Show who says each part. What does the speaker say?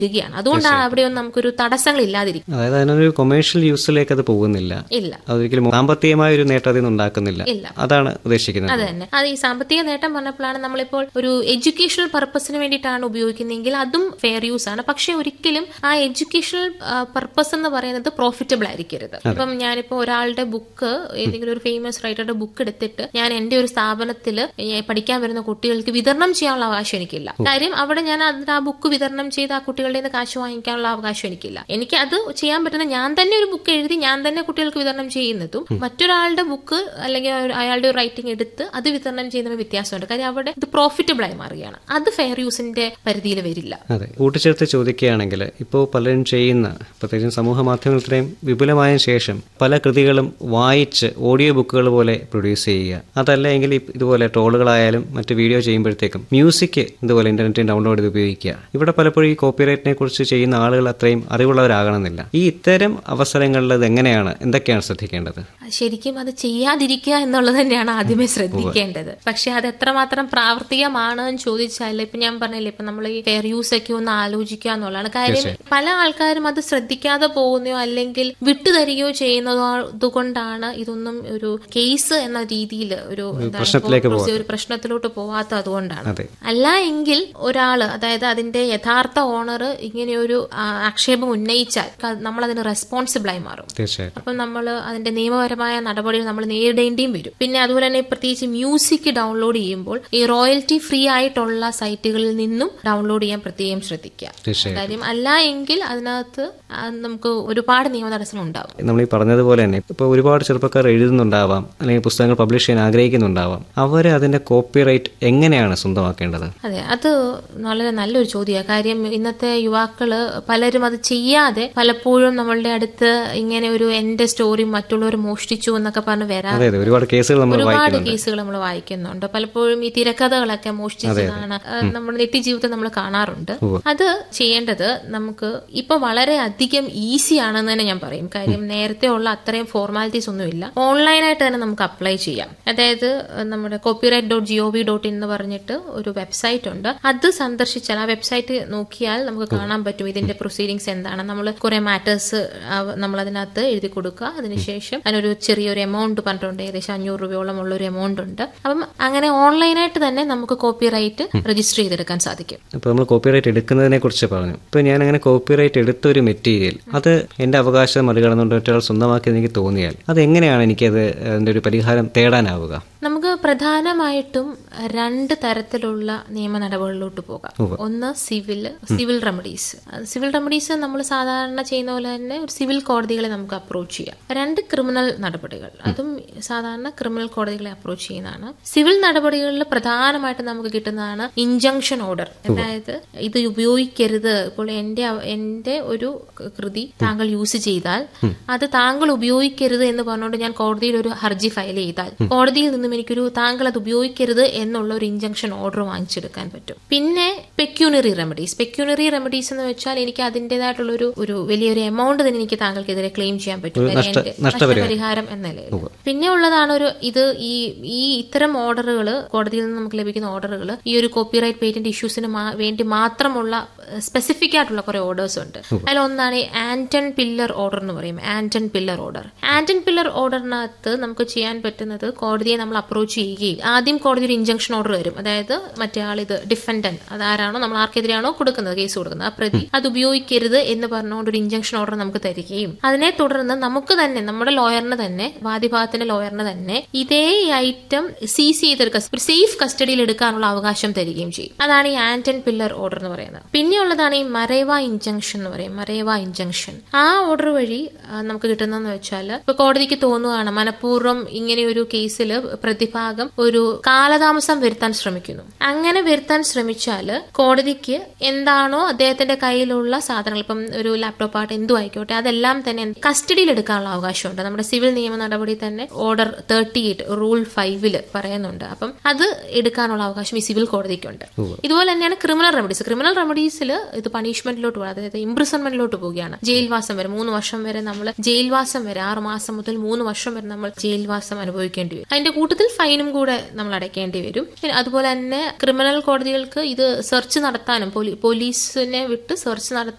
Speaker 1: വരികയാണ് അതുകൊണ്ടാണ് അവിടെയൊന്നും നമുക്കൊരു തടസ്സങ്ങൾ ഇല്ലാതിരിക്കും
Speaker 2: അതായത് അതിനൊരു കൊമേഴ്ഷ്യൽ യൂസിലേക്ക് അത് പോകുന്നില്ല
Speaker 1: ഇല്ല
Speaker 2: അതൊരിക്കലും സാമ്പത്തികമായ ഒരു നേട്ടം അതിൽ നിന്ന് ഉണ്ടാക്കുന്നില്ല
Speaker 1: ഇല്ല.
Speaker 2: അതാണ് ഉദ്ദേശിക്കുന്നത്
Speaker 1: അത് തന്നെ അത് ഈ സാമ്പത്തിക നേട്ടം പറഞ്ഞപ്പോഴാണ് നമ്മളിപ്പോൾ ഒരു എഡ്യൂക്കേഷണൽ പർപ്പസിന് വേണ്ടിയിട്ടാണ് ഉപയോഗിക്കുന്നതെങ്കിൽ അതും ഫെയർ യൂസ് ആണ് പക്ഷെ ഒരിക്കലും ആ എഡ്യൂക്കേഷണൽ പർപ്പസ് എന്ന് പറയുന്നത് പ്രോഫിറ്റബിൾ ആയിരിക്കരുത് ഇപ്പം ഞാനിപ്പോ ഒരാളുടെ ബുക്ക് ഏതെങ്കിലും ഒരു ഫേമസ് റൈറ്ററുടെ ബുക്ക് എടുത്തിട്ട് ഞാൻ എന്റെ ഒരു സ്ഥാപനത്തിൽ പഠിക്കാൻ വരുന്ന കുട്ടികൾക്ക് വിതരണം ചെയ്യാനുള്ള അവകാശം എനിക്കില്ല കാര്യം അവിടെ ഞാൻ അതിന് ആ ബുക്ക് വിതരണം ചെയ്ത് ആ കുട്ടികളുടെ നിന്ന് കാശ് വാങ്ങിക്കാനുള്ള അവകാശം എനിക്കില്ല എനിക്ക് അത് ചെയ്യാൻ പറ്റുന്ന ഞാൻ തന്നെ ഒരു ബുക്ക് എഴുതി ഞാൻ തന്നെ കുട്ടികൾക്ക് വിതരണം ചെയ്യുന്നതും മറ്റൊരാളുടെ ബുക്ക് അല്ലെങ്കിൽ ഒരു- അയാളുടെ ഒരു റൈറ്റിംഗ് എടുത്ത് അത് വിതരണം ചെയ്യുന്ന വ്യത്യാസമുണ്ട് കാര്യം അവിടെ ഇത് പ്രോഫിറ്റബിൾ ആയി മാറുകയാണ് അത് ഫെയർ യൂസിന്റെ പരിധിയിൽ വരില്ല
Speaker 2: അതെ കൂട്ടിച്ചേർത്ത് ചോദിക്കുകയാണെങ്കിൽ ഇപ്പോൾ പലരും ചെയ്യുന്ന പ്രത്യേകിച്ചും സമൂഹ മാധ്യമങ്ങൾ ഇത്രയും വിപുലമായ ശേഷം പല കൃതികളും വായിച്ച് ഓഡിയോ ബുക്കുകൾ പോലെ പ്രൊഡ്യൂസ് ചെയ്യുക അതല്ല എങ്കിൽ ഇ- ഇതുപോലെ ട്രോളുകളായാലും മറ്റ് വീഡിയോ ചെയ്യുമ്പോഴത്തേക്കും മ്യൂസിക് ഇതുപോലെ ഇന്റർനെറ്റിൽ ഡൗൺലോഡ് ചെയ്ത് ഉപയോഗിക്കുക ഇവിടെ പലപ്പോഴും ഈ കോപ്പിറൈറ്റിനെ കുറിച്ച് ചെയ്യുന്ന ആളുകൾ അത്രയും അറിവുള്ളവരാകണമെന്നില്ല ഈ ഇത്തരം അവസരങ്ങളിൽ ഇത് എങ്ങനെയാണ് എന്തൊക്കെയാണ് ശ്രദ്ധിക്കേണ്ടത്
Speaker 1: ശരിക്കും അത് ചെയ്യാതിരിക്കുക എന്നുള്ളത് തന്നെയാണ് ആദ്യമേ ശ്രദ്ധിക്കേണ്ടത് പക്ഷെ അത് എത്രമാത്രം പ്രാവർത്തികമാണ് എന്ന് ചോദിച്ചാൽ ഇപ്പൊ ഞാൻ പറഞ്ഞില്ലേ ഇപ്പൊ നമ്മൾ ഈ ഫെയർ യൂസ് ഒക്കെ ഒന്ന് ആലോചിക്കുക എന്നുള്ളതാണ് കാര്യം പല ആൾക്കാരും അത് ശ്രദ്ധിക്കാതെ പോകുന്നയോ അല്ലെങ്കിൽ വിട്ടുതരികയോ ചെയ്യുന്നതോ അതുകൊണ്ടാണ് ഇതൊന്നും ഒരു കേസ് എന്ന രീതിയിൽ ഒരു എന്താണ്
Speaker 2: പ്രശ്നത്തിലേക്ക്
Speaker 1: ഇപ്പോ ഒരു പ്രശ്നത്തിലോട്ട് പോവാത്ത അതുകൊണ്ടാണ്
Speaker 2: അതെ
Speaker 1: അല്ല എങ്കിൽ ഒരാള് അതായത് അതിന്റെ യഥാർത്ഥ ഓണർ ഇങ്ങനെയൊരു ആ, ആക്ഷേപം ഉന്നയിച്ചാൽ ക- നമ്മൾ അതിന് റെസ്പോൺസിബിൾ ആയി മാറും
Speaker 2: തീർച്ചയായും
Speaker 1: അപ്പം നമ്മൾ അതിന്റെ നിയമപരമായ നടപടികൾ നമ്മൾ നേരിടേണ്ടിയും വരും പിന്നെ അതുപോലെ തന്നെ പ്രത്യേകിച്ച് മ്യൂസിക് ഡൗൺലോഡ് ചെയ്യുമ്പോൾ ഈ റോയൽറ്റി ഫ്രീ ആയിട്ടുള്ള സൈറ്റുകളിൽ നിന്നും ഡൗൺലോഡ് ചെയ്യാൻ പ്രത്യേകം ശ്രദ്ധിക്കുക
Speaker 2: തീർച്ചയായും
Speaker 1: കാര്യം അല്ല എങ്കിൽ അതിനകത്ത് ആ, നമുക്ക് ഒരുപാട് നിയമ തടസ്സങ്ങൾ ഉണ്ടാവും
Speaker 2: നമ്മൾ ഈ പറഞ്ഞതുപോലെ തന്നെ ഇപ്പോൾ ഒരുപാട് ചെറുപ്പക്കാർ എഴുതുന്നുണ്ടാവാം അല്ലെങ്കിൽ പുസ്തകങ്ങൾ പബ്ലിഷ് ചെയ്യാൻ ആഗ്രഹിക്കുന്നുണ്ടാവാം അവർ അതിന്റെ കോപ്പിറൈറ്റ് എങ്ങനെയാണ് സ്വന്തമാക്കേണ്ടത്
Speaker 1: അതെ അത് വളരെ നല്ലൊരു ചോദ്യമാണ് കാര്യം ഇന്നത്തെ യുവാക്കള് പലരും അത് ചെയ്യാതെ പലപ്പോഴും നമ്മളുടെ അടുത്ത് ഇങ്ങനെ ഒരു എന്റെ സ്റ്റോറി മറ്റുള്ളവർ മോഷ്ടിച്ചു എന്നൊക്കെ പറഞ്ഞ് വരാൻ
Speaker 2: അതെ അതെ ഒരുപാട് കേസുകൾ നമ്മൾ
Speaker 1: ഒരുപാട്
Speaker 2: വായിക്കുന്നുണ്ട്
Speaker 1: കേസുകൾ നമ്മൾ വായിക്കുന്നുണ്ട് പലപ്പോഴും ഈ തിരക്കഥകളൊക്കെ മോഷ്ടിച്ചതാണ് ആ, നമ്മുടെ നിത്യജീവിതത്തിൽ നമ്മൾ കാണാറുണ്ട് അത് ചെയ്യേണ്ടത് നമുക്ക് ഇപ്പൊ വളരെ അധികം ഈസി ആണെന്ന് തന്നെ ഞാൻ പറയും കാര്യം നേരത്തെ ഉള്ള അത്രയും ഫോർമാലിറ്റീസ് ഒന്നുമില്ല ഓൺലൈനായിട്ട് തന്നെ നമുക്ക് അപ്ലൈ ചെയ്യാം അതായത് ആ, നമ്മുടെ copyright dot G O V dot in എന്ന് പറഞ്ഞിട്ട് ഒരു വെബ്സൈറ്റ് ഉണ്ട് അത് സന്ദർശിച്ചാൽ ആ വെബ്സൈറ്റ് നോക്കിയാൽ നമുക്ക് കാണാൻ പറ്റും ഇതിന്റെ പ്രൊസീഡിങ്സ് എന്താണ് നമ്മൾ കുറെ മാറ്റേഴ്സ് നമ്മൾ അതിനകത്ത് എഴുതി കൊടുക്കുക അതിനുശേഷം അതിനൊരു ചെറിയൊരു എമൗണ്ട് പറഞ്ഞിട്ടുണ്ട് ഏകദേശം അഞ്ഞൂറ് രൂപയോളം ഉള്ള ഒരു എമൗണ്ട് ഉണ്ട് അപ്പം അങ്ങനെ ഓൺലൈനായിട്ട് തന്നെ നമുക്ക് കോപ്പിറൈറ്റ് രജിസ്റ്റർ ചെയ്തെടുക്കാൻ സാധിക്കും
Speaker 2: ഇപ്പോൾ നമ്മൾ കോപ്പിറൈറ്റ് എടുക്കുന്നതിനെ കുറിച്ച് പറഞ്ഞു ഇപ്പോൾ ഞാൻ അങ്ങനെ കോപ്പിറൈറ്റ് എടുത്ത ഒരു മെറ്റീരിയൽ അത് എൻ്റെ അവകാശം മറികടന്നുകൊണ്ട് മറ്റൊരാൾ സ്വന്തമാക്കി എനിക്ക് തോന്നിയാൽ അത് എങ്ങനെയാണ് എനിക്കത് അതിൻ്റെ ഒരു പരിഹാരം തേടാനാവുക
Speaker 1: നമുക്ക് പ്രധാനമായിട്ടും രണ്ട് തരത്തിലുള്ള നിയമ നടപടികളിലോട്ട് പോകാം ഒന്ന് civil civil remedies civil remedies നമ്മൾ സാധാരണ ചെയ്യുന്ന പോലെ തന്നെ ഒരു സിവിൽ കോടതികളെ നമുക്ക് അപ്രോച്ച് ചെയ്യാം രണ്ട് ക്രിമിനൽ നടപടികൾ അതും സാധാരണ ക്രിമിനൽ കോടതികളെ അപ്രോച്ച് ചെയ്യുന്നതാണ് സിവിൽ നടപടികളിൽ പ്രധാനമായിട്ട് നമുക്ക് കിട്ടുന്നതാണ് ഇഞ്ചങ്ഷൻ ഓർഡർ അതായത് ഇത് ഉപയോഗിക്കരുത് ഇപ്പോൾ എന്റെ അവ- എന്റെ ഒരു കൃതി താങ്കൾ യൂസ് ചെയ്താൽ അത് താങ്കൾ ഉപയോഗിക്കരുത് എന്ന് പറഞ്ഞുകൊണ്ട് ഞാൻ കോടതിയിൽ ഒരു ഹർജി ഫയൽ ചെയ്താൽ കോടതിയിൽ നിന്നും എനിക്കൊരു താങ്കൾ അത് ഉപയോഗിക്കരുത് എന്നുള്ള ഒരു ഇഞ്ചക്ഷൻ ഓർഡർ വാങ്ങിച്ചെടുക്കാൻ പറ്റും പിന്നെ പെക്യൂണറി റെമഡീസ് പെക്യൂണറി റെമഡീസ് എന്ന് വെച്ചാൽ എനിക്ക് അതിന്റേതായിട്ടുള്ള ഒരു ഒരു വലിയൊരു എമൗണ്ട് തന്നെ എനിക്ക് താങ്കൾക്കെതിരെ ക്ലെയിം ചെയ്യാൻ പറ്റും കാര്യം എന്റെ നഷ്ടപരിഹാരം എന്ന നിലയിൽ പിന്നെ ഉള്ളതാണ് ഒരു ഇത് ഈ ഈ ഇത്തരം ഓർഡറുകൾ കോടതിയിൽ നിന്ന് നമുക്ക് ലഭിക്കുന്ന ഓർഡറുകൾ ഈ ഒരു കോപ്പിറൈറ്റ് പേറ്റന്റ് ഇഷ്യൂസിന് മാ- വേണ്ടി മാത്രമുള്ള സ്പെസിഫിക് ആയിട്ടുള്ള കുറെ ഓർഡേഴ്സ് ഉണ്ട് അതിലൊന്നാണ് ഈ ആന്റൺ പില്ലർ ഓർഡർ എന്ന് പറയും Anton Piller order Anton Piller ഓർഡറിനകത്ത് നമുക്ക് ചെയ്യാൻ പറ്റുന്നത് കോടതിയെ നമ്മൾ അപ്രോച്ച് ചെയ്യുകയും ആദ്യം കോടതി ഒരു ഇഞ്ചക്ഷൻ ഓർഡർ വരും അതായത് മറ്റേ ആൾ ഇത് ഡിഫൻഡന്റ് അതാരാണോ നമ്മൾ ആർക്കെതിരെയാണോ കൊടുക്കുന്നത് കേസ് കൊടുക്കുന്നത് ആ പ്രതി അത് ഉപയോഗിക്കരുത് എന്ന് പറഞ്ഞുകൊണ്ട് ഒരു ഇഞ്ചക്ഷൻ ഓർഡർ നമുക്ക് തരികയും അതിനെ തുടർന്ന് നമുക്ക് തന്നെ നമ്മുടെ ലോയറിന് തന്നെ വാദിഭാഗത്തിന്റെ ലോയറിന് തന്നെ ഇതേ ഐറ്റം സീസ് ചെയ്തെടുക്കുക ഒരു സേഫ് കസ്റ്റഡിയിൽ എടുക്കാനുള്ള അവകാശം തരികയും ചെയ്യും അതാണ് ഈ ആന്റൺ പില്ലർ ഓർഡർ എന്ന് പറയുന്നത് പിന്നെയുള്ളതാണ് ഈ മറേവ ഇഞ്ചങ്ഷൻ എന്ന് പറയും മറേവ ഇഞ്ചങ്ഷൻ ആ ഓർഡർ വഴി ആ, നമുക്ക് കിട്ടുന്നതെന്ന് വെച്ചാൽ ഇപ്പൊ കോടതിക്ക് തോന്നുകയാണ് മനഃപൂർവ്വം ഇങ്ങനെ ഒരു കേസിൽ പ്രതിഭാഗം ഒരു കാലതാമസം വരുത്താൻ ശ്രമിക്കുന്നു അങ്ങനെ വരുത്താൻ ശ്രമിച്ചാൽ കോടതിക്ക് എന്താണോ അദ്ദേഹത്തിന്റെ കയ്യിലുള്ള സാധനങ്ങൾ ഇപ്പം ഒരു ലാപ്ടോപ്പ് ആയിട്ട് എന്തു ആയിക്കോട്ടെ അതെല്ലാം തന്നെ കസ്റ്റഡിയിൽ എടുക്കാനുള്ള അവകാശമുണ്ട് നമ്മുടെ സിവിൽ നിയമ നടപടി തന്നെ ഓർഡർ തേർട്ടി എയ്റ്റ് റൂൾ ഫൈവില് പറയുന്നുണ്ട് അപ്പം അത് എടുക്കാനുള്ള അവകാശം ഈ സിവിൽ കോടതിക്കുണ്ട് ഇതുപോലെ തന്നെയാണ് ക്രിമിനൽ റെമഡീസ് ക്രിമിനൽ റെമഡീസിൽ ഇത് പണിഷ്മെന്റിലോട്ട് പോകുക അതായത് ഇംപ്രിസൺമെന്റിലോട്ട് പോവുകയാണ് ജയിൽവാസം വരെ മൂന്ന് വർഷം വരെ നമ്മൾ ജയിൽവാസം വരെ ആറ് മാസം മുതൽ മൂന്ന് വർഷം വരെ നമ്മൾ ജയിൽവാസം അനുഭവിക്കേണ്ടി വരും അതിന്റെ കൂട്ടത്തിൽ ഫൈനും കൂടെ നമ്മൾ അടയ്ക്കേണ്ടി വരും പിന്നെ അതുപോലെ തന്നെ ക്രിമിനൽ കോടതികൾക്ക് ഇത് സെർച്ച് നടത്താനും പോലീ- പോലീസിനെ വിട്ട് സെർച്ച് നടത്താൻ